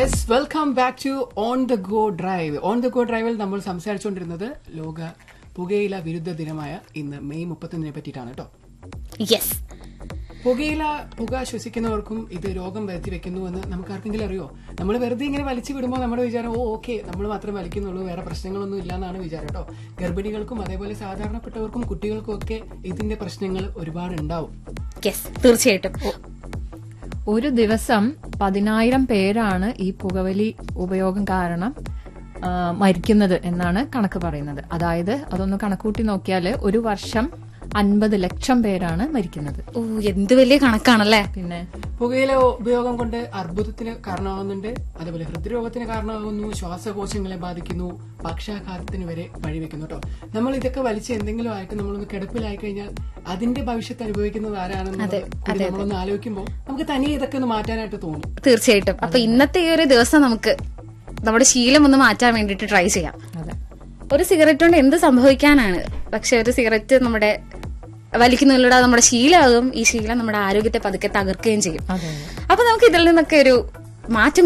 yes welcome back to on the go drive on the go ഡ്രൈവിൽ നമ്മൾ സംസാരിച്ചുകൊണ്ടിരുന്നത് ലോക പുകയില വിരുദ്ധ ദിനമായ ഇന്ന് മെയ് മുപ്പത്തൊന്നിനെ പറ്റിയിട്ടാണ് കേട്ടോ യെസ് പുകയില പുക ശ്വസിക്കുന്നവർക്കും ഇത് രോഗം വരുത്തി വെക്കുന്നു എന്ന് നമുക്ക് ആർക്കെങ്കിലും അറിയോ നമ്മൾ വെറുതെ ഇങ്ങനെ വലിച്ചു വിടുമ്പോൾ നമ്മുടെ വിചാരം ഓ ഓക്കെ നമ്മൾ മാത്രമേ വലിക്കുന്നുള്ളൂ വേറെ പ്രശ്നങ്ങളൊന്നും ഇല്ല എന്നാണ് വിചാരം കേട്ടോ ഗർഭിണികൾക്കും അതേപോലെ സാധാരണപ്പെട്ടവർക്കും കുട്ടികൾക്കും ഒക്കെ ഇതിന്റെ പ്രശ്നങ്ങൾ ഒരുപാട് ഉണ്ടാവും യെസ് തീർച്ചയായിട്ടും ഒരു ദിവസം പതിനായിരം പേരാണ് ഈ പുകവലി ഉപയോഗം കാരണം ആ, മരിക്കുന്നത് എന്നാണ് കണക്ക് പറയുന്നത് അതായത് അതൊന്ന് കണക്കൂട്ടി നോക്കിയാൽ ഒരു വർഷം അൻപത് ലക്ഷം പേരാണ് മരിക്കുന്നത് ഓ എന്ത് വലിയ കണക്കാണല്ലേ പിന്നെ പുകയില ഉപയോഗം കൊണ്ട് അർബുദത്തിന് കാരണമാകുന്നുണ്ട് അതേപോലെ ഹൃദ്രോഗത്തിന് കാരണമാകുന്നു ശ്വാസകോശങ്ങളെ ബാധിക്കുന്നു പക്ഷാഘാതത്തിന് വരെ വഴിവെക്കുന്നു കേട്ടോ നമ്മൾ ഇതൊക്കെ വലിച്ച് എന്തെങ്കിലും ആയിട്ട് നമ്മളൊന്ന് കിടപ്പിലായി കഴിഞ്ഞാൽ അതിന്റെ ഭവിഷ്യത്ത് അനുഭവിക്കുന്നത് ആരാണെന്ന് കൂടി നമ്മളൊന്ന് ആലോചിക്കുമ്പോൾ നമുക്ക് തനിയെ ഇതൊക്കെ ഒന്ന് മാറ്റാനായിട്ട് തോന്നും തീർച്ചയായിട്ടും അപ്പൊ ഇന്നത്തെ ഈ ഒരു ദിവസം നമുക്ക് നമ്മുടെ ശീലം ഒന്ന് മാറ്റാൻ വേണ്ടിട്ട് ട്രൈ ചെയ്യാം അതെ ഒരു സിഗരറ്റ് കൊണ്ട് എന്ത് സംഭവിക്കാനാണ് പക്ഷെ ഒരു സിഗരറ്റ് നമ്മുടെ വലിക്കുന്നതിലൂടെ നമ്മുടെ ശീലമാകും ഈ ശീലം നമ്മുടെ ആരോഗ്യത്തെ പതുക്കെ തകർക്കുകയും ചെയ്യും അതെ അപ്പൊ നമുക്ക് ഇതിൽ നിന്നൊക്കെ ഒരു മാറ്റം